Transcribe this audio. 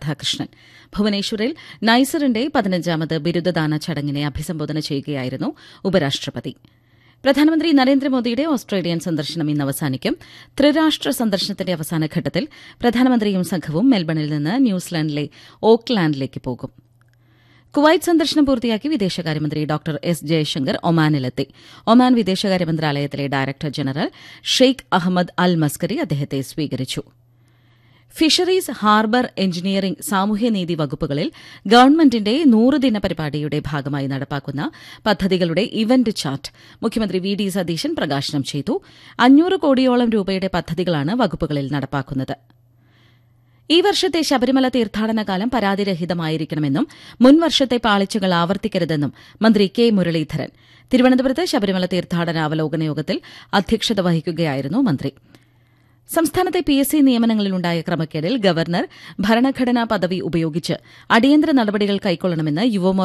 രാധാകൃഷ്ണൻ ഭുവനേശ്വറിൽ നൈസറിന്റെ പതിനഞ്ചാമത് ബിരുദദാന ചടങ്ങിനെ അഭിസംബോധന ചെയ്യുകയായിരുന്നു ഉപരാഷ്ട്രപതി പ്രധാനമന്ത്രി നരേന്ദ്രമോദിയുടെ ഓസ്ട്രേലിയൻ സന്ദർശനം ഇന്ന് അവസാനിക്കും ത്രിരാഷ്ട്ര സന്ദർശനത്തിന്റെ അവസാന ഘട്ടത്തിൽ പ്രധാനമന്ത്രിയും സംഘവും മെൽബണിൽ നിന്ന് ന്യൂസിലാൻഡിലെ ഓക്ലാൻഡിലേക്ക് പോകും കുവൈറ്റ് സന്ദർശനം പൂർത്തിയാക്കി വിദേശകാര്യമന്ത്രി ഡോക്ടർ എസ് ജയശങ്കർ ഒമാനിലെത്തി ഒമാൻ വിദേശകാര്യ മന്ത്രാലയത്തിലെ director general Sheikh Ahmed Al Maskari അദ്ദേഹത്തെ സ്വീകരിച്ചു ഫിഷറീസ് ഹാർബർ എഞ്ചിനീയറിംഗ് സാമൂഹ്യനീതി വകുപ്പുകളിൽ ഗവൺമെന്റിന്റെ നൂറുദിന പരിപാടിയുടെ ഭാഗമായി നടപ്പാക്കുന്ന പദ്ധതികളുടെ ഇവന്റ് ചാർട്ട് മുഖ്യമന്ത്രി വി ഡി സതീശൻ പ്രകാശനം ചെയ്തു അഞ്ഞൂറ് കോടിയോളം രൂപയുടെ പദ്ധതികളാണ് വകുപ്പുകളിൽ നടപ്പാക്കുന്നത് ഈ വർഷത്തെ ശബരിമല തീർത്ഥാടന കാലം പരാതിരഹിതമായിരിക്കണമെന്നും മുൻവർഷത്തെ പാളിച്ചകൾ ആവർത്തിക്കരുതെന്നും മന്ത്രി കെ മുരളീധരൻ തിരുവനന്തപുരത്ത് ശബരിമല തീർത്ഥാടന അവലോകന യോഗത്തിൽ അധ്യക്ഷത വഹിക്കുകയായിരുന്നു മന്ത്രി സംസ്ഥാനത്തെ പി എസ് സി നിയമനങ്ങളിലുണ്ടായ ക്രമക്കേടിൽ ഗവർണർ ഭരണഘടനാ പദവി ഉപയോഗിച്ച് അടിയന്തര നടപടികൾ കൈക്കൊള്ളണമെന്ന് യുവമോർച്ച